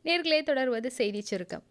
நேர்களே தொடர்வது செய்தி சுருக்கம்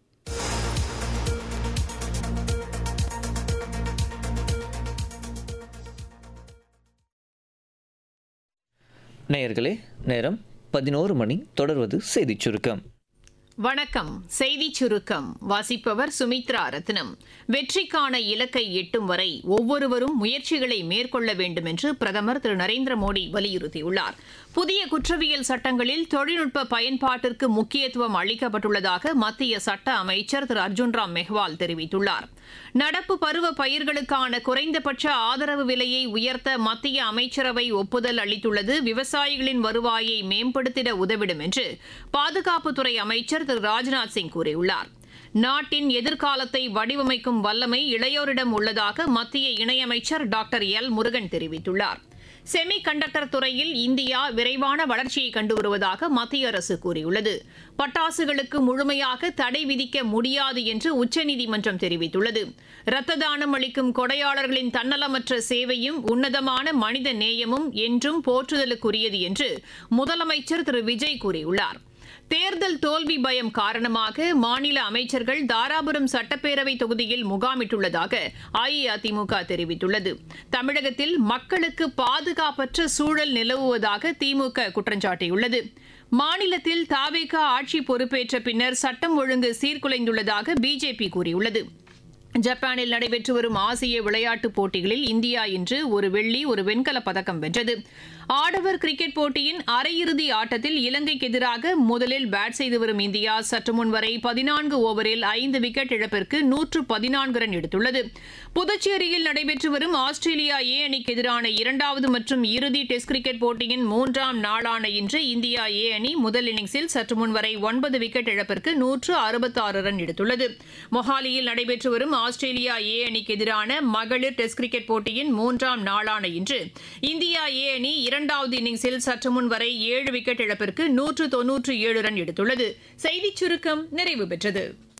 நேயர்களே நேரம் பதினோரு மணி தொடர்வது செய்திச் சுருக்கம் வணக்கம் செய்தி சுருக்கம் வாசிப்பவர் சுமித்ரா ரத்னம் வெற்றிக்கான இலக்கை எட்டும் வரை ஒவ்வொருவரும் முயற்சிகளை மேற்கொள்ள வேண்டும் என்று பிரதமர் திரு நரேந்திர மோடி வலியுறுத்தியுள்ளார் புதிய குற்றவியல் சட்டங்களில் தொழில்நுட்ப பயன்பாட்டிற்கு முக்கியத்துவம் அளிக்கப்பட்டுள்ளதாக மத்திய சட்ட அமைச்சர் திரு அர்ஜுன் ராம் மெஹ்வால் தெரிவித்துள்ளார் நடப்பு பருவ பயிர்களுக்கான குறைந்தபட்ச ஆதரவு விலையை உயர்த்த மத்திய அமைச்சரவை ஒப்புதல் அளித்துள்ளது விவசாயிகளின் வருவாயை மேம்படுத்திட உதவிடும் என்று பாதுகாப்புத்துறை அமைச்சர் திரு ராஜ்நாத் சிங் கூறியுள்ளார் நாட்டின் எதிர்காலத்தை வடிவமைக்கும் வல்லமை இளையோரிடம் உள்ளதாக மத்திய இணையமைச்சர் டாக்டர் எல் முருகன் தெரிவித்துள்ளார் செமி கண்டக்டர் துறையில் இந்தியா விரைவான வளர்ச்சியை கண்டு வருவதாக மத்திய அரசு கூறியுள்ளது பட்டாசுகளுக்கு முழுமையாக தடை விதிக்க முடியாது என்று உச்சநீதிமன்றம் தெரிவித்துள்ளது இரத்த தானம் அளிக்கும் கொடையாளர்களின் தன்னலமற்ற சேவையும் உன்னதமான மனித நேயமும் என்றும் போற்றுதலுக்குரியது என்று முதலமைச்சர் திரு விஜய் கூறியுள்ளார் தேர்தல் தோல்வி பயம் காரணமாக மாநில அமைச்சர்கள் தாராபுரம் சட்டப்பேரவை தொகுதியில் முகாமிட்டுள்ளதாக அஇஅதிமுக தெரிவித்துள்ளது தமிழகத்தில் மக்களுக்கு பாதுகாப்பற்ற சூழல் நிலவுவதாக திமுக குற்றம் சாட்டியுள்ளது மாநிலத்தில் தாவேகா ஆட்சி பொறுப்பேற்ற பின்னர் சட்டம் ஒழுங்கு சீர்குலைந்துள்ளதாக பிஜேபி கூறியுள்ளது ஜப்பானில் நடைபெற்று வரும் ஆசிய விளையாட்டுப் போட்டிகளில் இந்தியா இன்று ஒரு வெள்ளி ஒரு வெண்கலப் பதக்கம் வென்றது ஆடவர் கிரிக்கெட் போட்டியின் அரையிறுதி ஆட்டத்தில் இலங்கைக்கு எதிராக முதலில் பேட் செய்து வரும் இந்தியா சற்று முன் வரை பதினான்கு ஓவரில் ஐந்து விக்கெட் இழப்பிற்கு நூற்று பதினான்கு ரன் எடுத்துள்ளது புதுச்சேரியில் நடைபெற்று வரும் ஆஸ்திரேலியா ஏ அணிக்கு எதிரான இரண்டாவது மற்றும் இறுதி டெஸ்ட் கிரிக்கெட் போட்டியின் மூன்றாம் நாளான இன்று இந்தியா ஏ அணி முதல் இன்னிங்ஸில் சற்று முன் வரை ஒன்பது விக்கெட் இழப்பிற்கு நூற்று அறுபத்தாறு ரன் எடுத்துள்ளது மொஹாலியில் நடைபெற்று வரும் ஆஸ்திரேலியா ஏ அணிக்கு எதிரான மகளிர் டெஸ்ட் கிரிக்கெட் போட்டியின் மூன்றாம் நாளான இன்று இந்தியா ஏ அணி இரண்டாவது இன்னிங்ஸில் சற்று முன் வரை ஏழு விக்கெட் இழப்பிற்கு நூற்று தொன்னூற்று ஏழு ரன் எடுத்துள்ளது செய்திச் சுருக்கம் நிறைவு பெற்றது